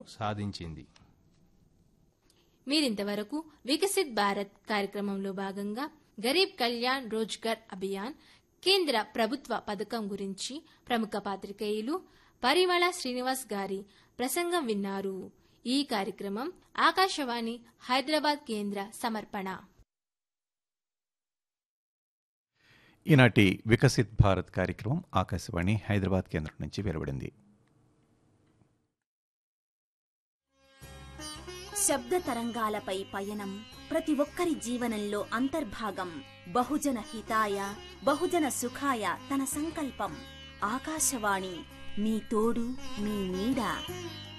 సాధించింది మీరింతవరకు వికసిత్ భారత్ కార్యక్రమంలో భాగంగా గరీబ్ కళ్యాణ్ రోజ్గర్ అభియాన్ కేంద్ర ప్రభుత్వ పథకం గురించి ప్రముఖ పాత్రికేయులు పరిమళ శ్రీనివాస్ గారి ప్రసంగం విన్నారు ఈ కార్యక్రమం ఆకాశవాణి హైదరాబాద్ కేంద్ర సమర్పణ ఈనాటి వికసిత్ భారత్ కార్యక్రమం ఆకాశవాణి హైదరాబాద్ కేంద్రం నుంచి వెలువడింది శబ్ద తరంగాలపై పయనం ప్రతి ఒక్కరి జీవనంలో అంతర్భాగం బహుజన హితాయ బహుజన సుఖాయ తన సంకల్పం ఆకాశవాణి మీ తోడు మీ నీడ